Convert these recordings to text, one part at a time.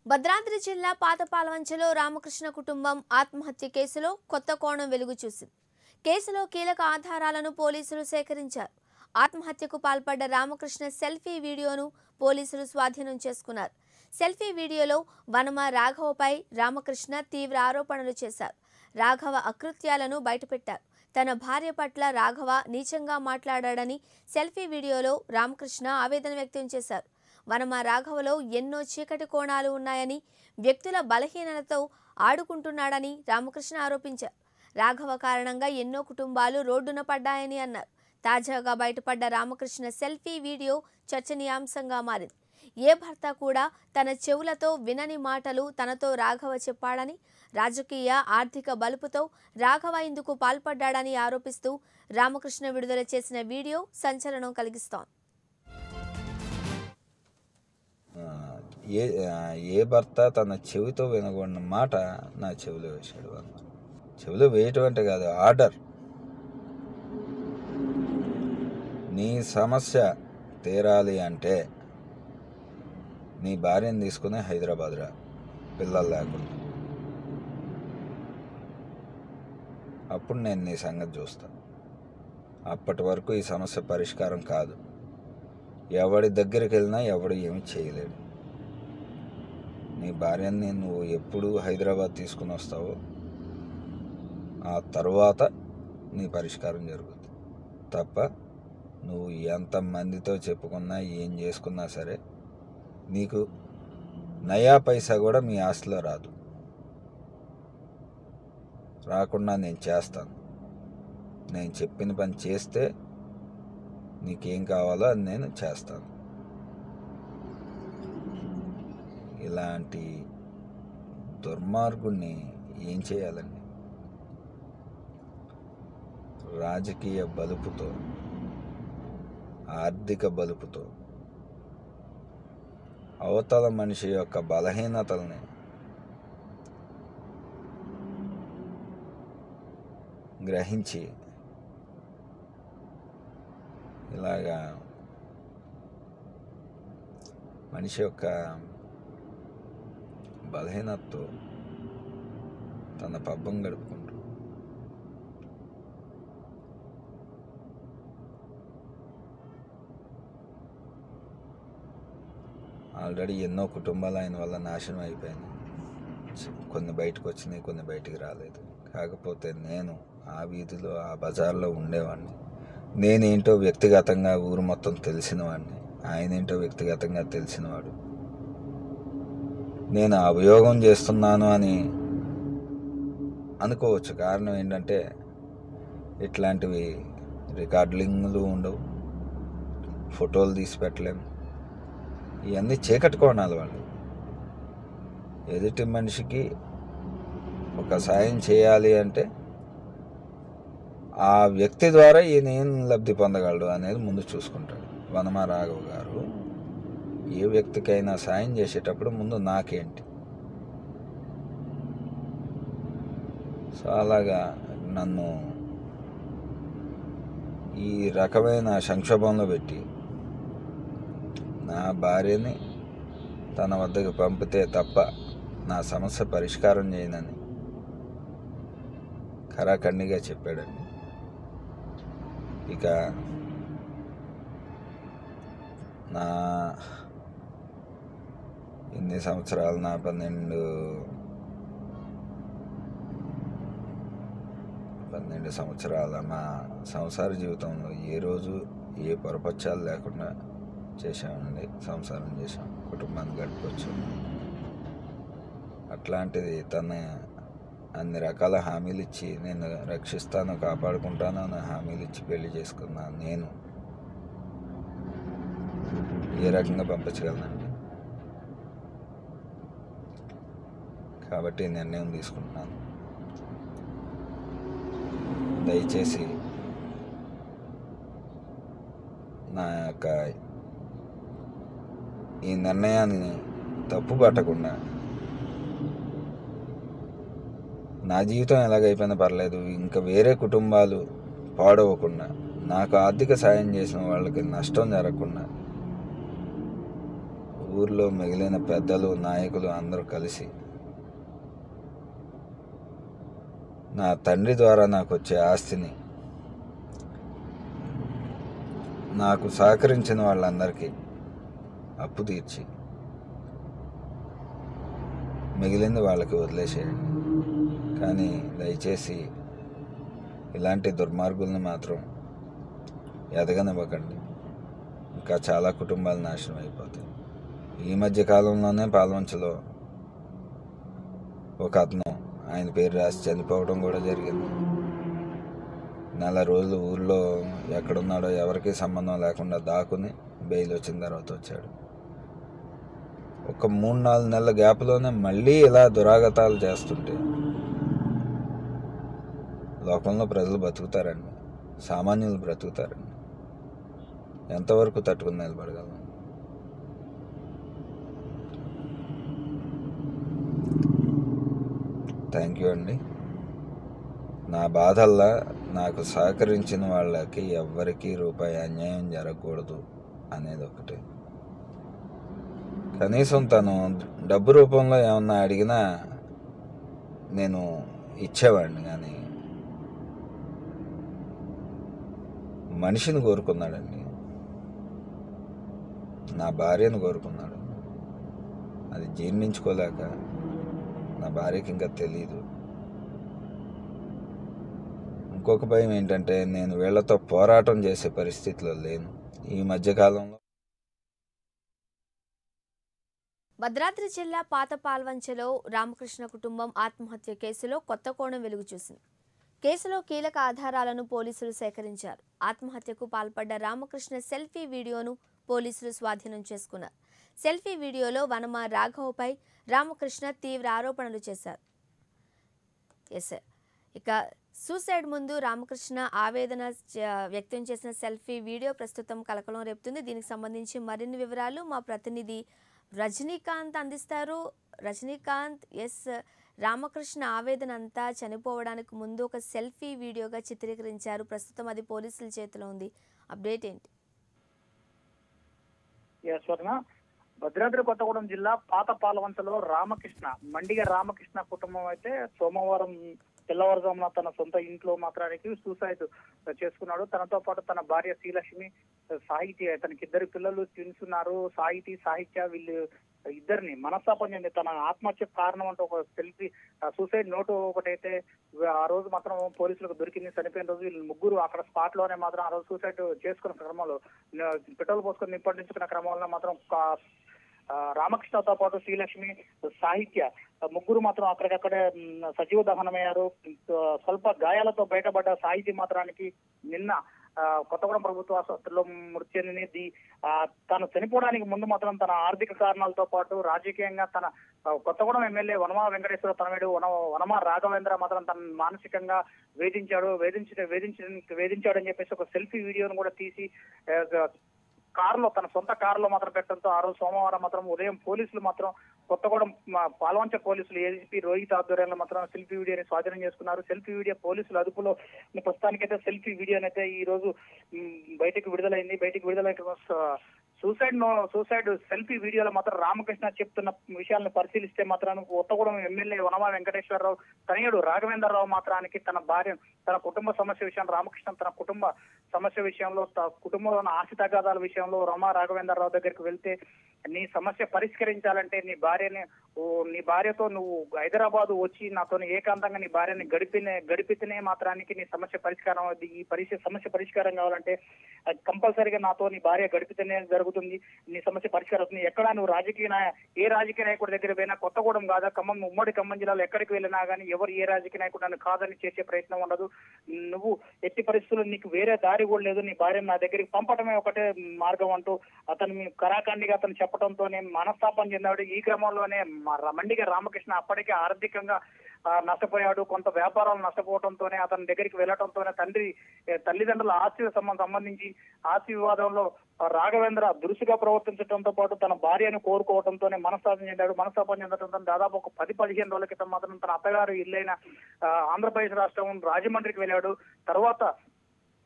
భద్రాద్రి జిల్లా పాతపాలవంచలో రామకృష్ణ కుటుంబం ఆత్మహత్య కేసులో కొత్త కోణం వెలుగు చూసింది కేసులో కీలక ఆధారాలను పోలీసులు సేకరించారు ఆత్మహత్యకు పాల్పడ్డ రామకృష్ణ సెల్ఫీ వీడియోను పోలీసులు స్వాధీనం చేసుకున్నారు సెల్ఫీ వీడియోలో వనమ రాఘవపై రామకృష్ణ తీవ్ర ఆరోపణలు చేశారు రాఘవ అకృత్యాలను బయటపెట్టారు తన భార్య పట్ల రాఘవ నీచంగా మాట్లాడాడని సెల్ఫీ వీడియోలో రామకృష్ణ ఆవేదన వ్యక్తం చేశారు వనమ రాఘవలో ఎన్నో చీకటి కోణాలు ఉన్నాయని వ్యక్తుల బలహీనతతో ఆడుకుంటున్నాడని రామకృష్ణ ఆరోపించారు రాఘవ కారణంగా ఎన్నో కుటుంబాలు రోడ్డున పడ్డాయని అన్నారు తాజాగా బయటపడ్డ రామకృష్ణ సెల్ఫీ వీడియో చర్చనీయాంశంగా మారింది ఏ భర్త కూడా తన చెవులతో వినని మాటలు తనతో రాఘవ చెప్పాడని రాజకీయ ఆర్థిక బలుపుతో రాఘవ ఇందుకు పాల్పడ్డాడని ఆరోపిస్తూ రామకృష్ణ విడుదల చేసిన వీడియో సంచలనం కలిగిస్తోంది ఆ, ఏ ఆ, ఏ భర్త తన చెవితో వినకూడని మాట నా చెవిలో వేశాడు అన్నమాట చెవిలో వేయటం అంటే కాదు ఆర్డర్ నీ సమస్య తీరాలి అంటే నీ భార్యను తీసుకుని హైదరాబాద్ రా పిల్లలు లేకుండా అప్పుడు నేను నీ సంగతి చూస్తాను అప్పటి వరకు ఈ సమస్య పరిష్కారం కాదు ఎవడి దగ్గరికి వెళ్ళినా ఎవడు ఏమి చేయలేడు నీ భార్యని నువ్వు ఎప్పుడు హైదరాబాద్ తీసుకుని వస్తావో ఆ తర్వాత నీ పరిష్కారం జరుగుతుంది తప్ప నువ్వు ఎంత మందితో చెప్పుకున్నా ఏం చేసుకున్నా సరే నీకు నయా పైసా కూడా మీ ఆస్తిలో రాదు రాకుండా నేను చేస్తాను నేను చెప్పిన పని చేస్తే నీకేం కావాలో అది నేను చేస్తాను ఇలాంటి దుర్మార్గుణ్ణి ఏం చేయాలండి రాజకీయ బలుపుతో ఆర్థిక బలుపుతో అవతల మనిషి యొక్క బలహీనతల్ని గ్రహించి ఇలాగా మనిషి యొక్క బలహీనతతో తన పబ్బం గడుపుకుంటూ ఆల్రెడీ ఎన్నో కుటుంబాలు ఆయన వల్ల నాశనం అయిపోయినాయి కొన్ని బయటకు వచ్చినాయి కొన్ని బయటికి రాలేదు కాకపోతే నేను ఆ వీధిలో ఆ బజార్లో ఉండేవాడిని నేనేంటో వ్యక్తిగతంగా ఊరు మొత్తం తెలిసినవాడిని ఆయన ఏంటో వ్యక్తిగతంగా తెలిసినవాడు నేను అభియోగం చేస్తున్నాను అని అనుకోవచ్చు కారణం ఏంటంటే ఇట్లాంటివి రికార్డింగ్లు ఉండవు ఫోటోలు తీసి పెట్టలేము ఇవన్నీ చీకటి కోణాలు వాళ్ళు ఎదుటి మనిషికి ఒక సాయం చేయాలి అంటే ఆ వ్యక్తి ద్వారా ఈయన ఏం లబ్ధి పొందగలడు అనేది ముందు చూసుకుంటాడు వనమ రాఘవ్ గారు ఏ వ్యక్తికైనా సాయం చేసేటప్పుడు ముందు నాకేంటి సో అలాగా నన్ను ఈ రకమైన సంక్షోభంలో పెట్టి నా భార్యని తన వద్దకు పంపితే తప్ప నా సమస్య పరిష్కారం చేయనని ఖరాఖండిగా చెప్పాడండి ఇక నా ఇన్ని సంవత్సరాలు నా పన్నెండు పన్నెండు సంవత్సరాల మా సంసార జీవితంలో ఏ రోజు ఏ పొరపచ్చాలు లేకుండా చేసామండి సంసారం చేసాం కుటుంబాన్ని గడపచ్చు అట్లాంటిది తన అన్ని రకాల హామీలు ఇచ్చి నేను రక్షిస్తాను కాపాడుకుంటాను అని హామీలు ఇచ్చి పెళ్లి చేసుకున్నా నేను ఏ రకంగా పంపించగలనండి కాబట్టి నిర్ణయం తీసుకుంటున్నాను దయచేసి నా యొక్క ఈ నిర్ణయాన్ని తప్పు పట్టకుండా నా జీవితం ఎలాగైపోయినా పర్లేదు ఇంకా వేరే కుటుంబాలు పాడవకుండా నాకు ఆర్థిక సాయం చేసిన వాళ్ళకి నష్టం జరగకుండా ఊర్లో మిగిలిన పెద్దలు నాయకులు అందరూ కలిసి నా తండ్రి ద్వారా నాకు వచ్చే ఆస్తిని నాకు సహకరించిన వాళ్ళందరికీ అప్పు తీర్చి మిగిలింది వాళ్ళకి వదిలేసేయండి కానీ దయచేసి ఇలాంటి దుర్మార్గుల్ని మాత్రం ఎదగనివ్వకండి ఇంకా చాలా కుటుంబాలు నాశనం అయిపోతాయి ఈ మధ్య కాలంలోనే పాల్వంచలో ఒక అతను ఆయన పేరు రాసి చనిపోవడం కూడా జరిగింది నెల రోజులు ఊర్లో ఎక్కడున్నాడో ఎవరికి సంబంధం లేకుండా దాక్కుని బెయిల్ వచ్చిన తర్వాత వచ్చాడు ఒక మూడు నాలుగు నెలల గ్యాప్లోనే మళ్ళీ ఇలా దురాగతాలు చేస్తుంటే లోకంలో ప్రజలు బతుకుతారండి సామాన్యులు బ్రతుకుతారండి ఎంతవరకు తట్టుకుని నిలబడగలం థ్యాంక్ యూ అండి నా బాధల్లా నాకు సహకరించిన వాళ్ళకి ఎవ్వరికీ రూపాయి అన్యాయం జరగకూడదు అనేది ఒకటి కనీసం తను డబ్బు రూపంలో ఏమన్నా అడిగినా నేను ఇచ్చేవాడిని కానీ మనిషిని కోరుకున్నాడండి నా భార్యను కోరుకున్నాడు అది జీర్ణించుకోలేక నా భార్యకి ఇంకా తెలియదు ఇంకొక భయం ఏంటంటే నేను వీళ్ళతో పోరాటం చేసే పరిస్థితిలో లేను ఈ మధ్యకాలంలో భద్రాద్రి జిల్లా పాత పాల్వంచలో రామకృష్ణ కుటుంబం ఆత్మహత్య కేసులో కొత్త కోణం వెలుగు చూసింది కేసులో కీలక ఆధారాలను పోలీసులు సేకరించారు ఆత్మహత్యకు పాల్పడ్డ రామకృష్ణ సెల్ఫీ వీడియోను పోలీసులు స్వాధీనం చేసుకున్నారు సెల్ఫీ వీడియోలో వనమ రాఘవ్పై రామకృష్ణ తీవ్ర ఆరోపణలు చేశారు ఎస్ ఇక సూసైడ్ ముందు రామకృష్ణ ఆవేదన చ- వ్యక్తం చేసిన సెల్ఫీ వీడియో ప్రస్తుతం కలకలం రేపుతుంది దీనికి సంబంధించి మరిన్ని వివరాలు మా ప్రతినిధి రజనీకాంత్ అందిస్తారు రజనీకాంత్ ఎస్ రామకృష్ణ ఆవేదన అంతా చనిపోవడానికి ముందు ఒక సెల్ఫీ వీడియోగా చిత్రీకరించారు ప్రస్తుతం అది పోలీసుల చేతిలో ఉంది అప్డేట్ ఏంటి స్వర్ణ భద్రాద్రి కొత్తగూడెం జిల్లా పాత పాలవంచలో రామకృష్ణ మండిగ రామకృష్ణ కుటుంబం అయితే సోమవారం తెల్లవారుజామున తన సొంత ఇంట్లో మాత్రానికి సూసైడ్ చేసుకున్నాడు తనతో పాటు తన భార్య శ్రీలక్ష్మి సాహితీ తనకి ఇద్దరు పిల్లలు ట్విన్స్ ఉన్నారు సాహితీ సాహిత్య వీళ్ళు ఇద్దరిని మనస్తాపం చెంది తన ఆత్మహత్య కారణం అంటూ ఒక సెల్ఫీ సూసైడ్ నోటు ఒకటైతే ఆ రోజు మాత్రం పోలీసులకు దొరికింది చనిపోయిన రోజు వీళ్ళు ముగ్గురు అక్కడ స్పాట్ లోనే మాత్రం ఆ రోజు సూసైడ్ చేసుకున్న క్రమంలో న- పెట్రోల్ పోసుకొని నిప్పటించుకున్న క్రమంలో మాత్రం కా- ఆ, రామకృష్ణతో పాటు శ్రీలక్ష్మి సాహిత్య ఆ, ముగ్గురు మాత్రం అక్కడికక్కడే మ్, సజీవ దహనమయ్యారు ఆ, స్వల్ప గాయాలతో బయటపడ్డ సాహితీ మాత్రానికి నిన్న ఆ, కొత్తగూడెం ప్రభుత్వ ఆసుపత్రిలో మృతి చెందింది ఆ, తాను చనిపోవడానికి ముందు మాత్రం తన ఆర్థిక కారణాలతో పాటు రాజకీయంగా తన ఆ, కొత్తగూడెం ఎమ్మెల్యే వనమా వెంకటేశ్వర తనయుడు వన వనమా రాఘవేంద్ర మాత్రం తన మానసికంగా వేధించాడు వేధించి వేధించి వేధించాడని చెప్పేసి ఒక సెల్ఫీ వీడియోను కూడా తీసి ఆ, కారులో తన సొంత కారులో మాత్రం పెట్టడంతో ఆ రోజు సోమవారం మాత్రం ఉదయం పోలీసులు మాత్రం కొత్తగూడెం మా పాల్వంచ పోలీసులు ఏజీపీ రోహిత్ ఆధ్వర్యంలో మాత్రం సెల్ఫీ వీడియోని స్వాధీనం చేసుకున్నారు సెల్ఫీ వీడియో పోలీసుల అదుపులో ఉన్న ప్రస్తుతానికైతే సెల్ఫీ వీడియోని అయితే ఈ రోజు మ్, బయటకు విడుదలైంది బయటకు విడుదలైన సూసైడ్ నో సూసైడ్ సెల్ఫీ వీడియోలో మాత్రం రామకృష్ణ చెప్తున్న విషయాలను పరిశీలిస్తే మాత్రం కొత్తగూడెం ఎమ్మెల్యే వనమా వెంకటేశ్వరరావు తనయుడు రాఘవేంద్రరావు మాత్రానికి తన భార్య తన కుటుంబ సమస్య విషయం రామకృష్ణ తన కుటుంబ సమస్య విషయంలో త- కుటుంబంలో ఉన్న ఆస్తి తగాదాల విషయంలో రమా రాఘవేంద్రరావు దగ్గరికి వెళ్తే నీ సమస్య పరిష్కరించాలంటే నీ భార్యని ఓ, నీ భార్యతో నువ్వు హైదరాబాద్ వచ్చి నాతో ఏకాంతంగా నీ భార్యని గడిపినే గడిపితేనే మాత్రానికి నీ సమస్య పరిష్కారం అవుద్ది ఈ పరిస్థితి సమస్య పరిష్కారం కావాలంటే అది కంపల్సరీగా నాతో నీ భార్య గడిపితేనే జరుగుతుంది నీ సమస్య పరిష్కారం అవుతుంది ఎక్కడ నువ్వు రాజకీయ నాయ ఏ రాజకీయ నాయకుడి దగ్గర పోయినా కొత్తగూడెం కాదా ఖమ్మం ఉమ్మడి ఖమ్మం జిల్లాలో ఎక్కడికి వెళ్ళినా కానీ ఎవరు ఏ రాజకీయ నాయకుడు నన్ను కాదని చేసే ప్రయత్నం ఉండదు నువ్వు ఎట్టి పరిస్థితుల్లో నీకు వేరే దారి కూడా లేదు నీ భార్యను నా దగ్గరికి పంపడమే ఒకటే మార్గం అంటూ అతను మీ కరాఖండిగా అతను చెప్పడంతోనే మనస్తాపం చెందాడు ఈ క్రమంలోనే మా ర- మండిగా రామకృష్ణ అప్పటికే ఆర్థికంగా ఆ, నష్టపోయాడు కొంత వ్యాపారాలు నష్టపోవడంతోనే అతని దగ్గరికి వెళ్ళటంతోనే తండ్రి ఏ, తల్లిదండ్రుల ఆస్తి సంబ- సంబంధించి ఆస్తి వివాదంలో ఆ, రాఘవేంద్ర దురుసుగా ప్రవర్తించడంతో పాటు తన భార్యను కోరుకోవడంతోనే మనస్తాపం చెందాడు మనస్తాపం చెందడంతో దాదాపు ఒక పది పదిహేను రోజుల క్రితం మాత్రం తన అత్తగారు ఇల్లైన ఆ, ఆంధ్రప్రదేశ్ రాష్ట్రం రాజమండ్రికి వెళ్ళాడు తర్వాత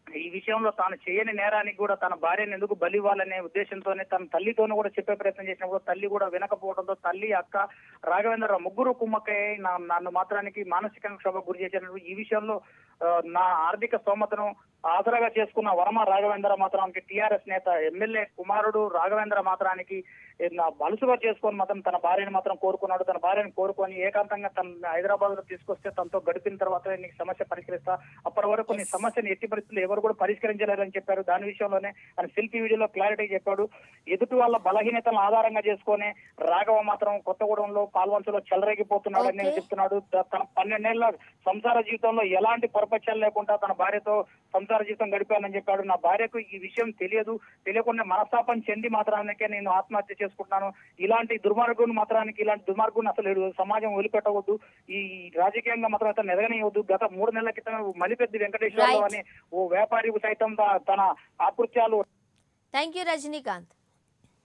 ఈ విషయంలో తాను చేయని నేరానికి కూడా తన భార్యను ఎందుకు బలి ఇవ్వాలనే ఉద్దేశంతోనే తన తల్లితోనూ కూడా చెప్పే ప్రయత్నం చేసినప్పుడు తల్లి కూడా వినకపోవడంతో తల్లి అక్క రాఘవేంద్ర ముగ్గురు కుమ్మక్కై నా- నన్ను మాత్రానికి మానసికంగా క్షోభ గురి చేసినప్పుడు ఈ విషయంలో ఆ, నా ఆర్థిక స్తోమతను ఆసరాగా చేసుకున్న వరమ రాఘవేంద్ర మాత్రానికి టిఆర్ఎస్ నేత ఎమ్మెల్యే కుమారుడు రాఘవేంద్ర మాత్రానికి ఏ, నా బలుసుగా చేసుకొని మాత్రం తన భార్యను మాత్రం కోరుకున్నాడు తన భార్యను కోరుకొని ఏకాంతంగా తన హైదరాబాద్ లో తీసుకొస్తే తనతో గడిపిన తర్వాత నీకు సమస్య పరిష్కరిస్తా అప్పటి వరకు నీ సమస్యని ఎట్టి పరిస్థితుల్లో ఎవరు కూడా పరిష్కరించలేరని చెప్పారు దాని విషయంలోనే ఆయన సెల్ఫీ వీడియోలో క్లారిటీ చెప్పాడు ఎదుటి వాళ్ళ బలహీనతలను ఆధారంగా చేసుకొని రాఘవ మాత్రం కొత్తగూడెంలో పాల్వంచలో చెలరేగిపోతున్నాడని Okay. చెప్తున్నాడు త- తన పన్నెండేళ్ల సంసార జీవితంలో ఎలాంటి పొరపక్షాలు లేకుండా తన భార్యతో సంసార జీవితం గడిపానని చెప్పాడు నా భార్యకు ఈ విషయం తెలియదు తెలియకుండా మనస్తాపం చెంది మాత్రానికే నేను ఆత్మహత్య చేసుకుంటున్నాను ఇలాంటి దుర్మార్గుని మాత్రానికి ఇలాంటి దుర్మార్గుని అసలు ఈ సమాజం వదిలిపెట్టవద్దు ఈ రాజకీయంగా మాత్రం అతను ఎదగనియవద్దు గత మూడు నెలల క్రితం మలిపెద్ది వెంకటేశ్వరరావు Right. అనే ఓ వ్యాపారికి సైతం త- తన ఆకృత్యాలు థ్యాంక్ యూ రజనీకాంత్